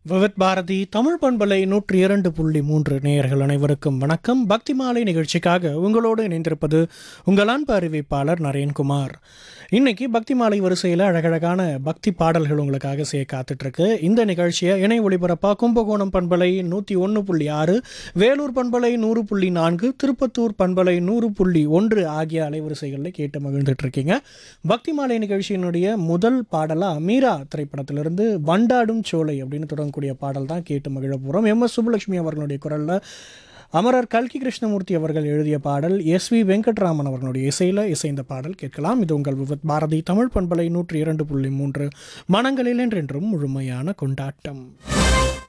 விவித் பாரதி தமிழ் பண்பலை நூற்றி இரண்டு புள்ளி மூன்று நேயர்கள் அனைவருக்கும் வணக்கம் பக்தி மாலை நிகழ்ச்சிக்காக உங்களோடு இணைந்திருப்பது உங்கள் அன்பு அறிவிப்பாளர் நரேன்குமார் இன்னைக்கு பக்தி மாலை வரிசையில் அழகழகான பக்தி பாடல்கள் உங்களுக்காக செய்ய காத்துட்ருக்கு இந்த நிகழ்ச்சியை இணை ஒளிபரப்பா கும்பகோணம் பண்பலை நூற்றி ஒன்று புள்ளி ஆறு வேலூர் பண்பலை நூறு புள்ளி நான்கு திருப்பத்தூர் பண்பலை நூறு புள்ளி ஒன்று ஆகிய அலைவரிசைகளில் கேட்டு மகிழ்ந்துட்டு இருக்கீங்க பக்தி மாலை நிகழ்ச்சியினுடைய முதல் பாடலாக மீரா திரைப்படத்திலிருந்து வண்டாடும் சோலை அப்படின்னு தொடங்கக்கூடிய பாடல் தான் கேட்டு மகிழ போகிறோம் எம் எஸ் சுப்புலட்சுமி அவர்களுடைய குரலில் அமரர் கல்கி கிருஷ்ணமூர்த்தி அவர்கள் எழுதிய பாடல் எஸ் வி வெங்கட்ராமன் அவர்களுடைய இசையில் இசைந்த பாடல் கேட்கலாம் இது உங்கள் விவத் பாரதி தமிழ் பண்பலை நூற்றி இரண்டு புள்ளி மூன்று மனங்களில் என்றென்றும் முழுமையான கொண்டாட்டம்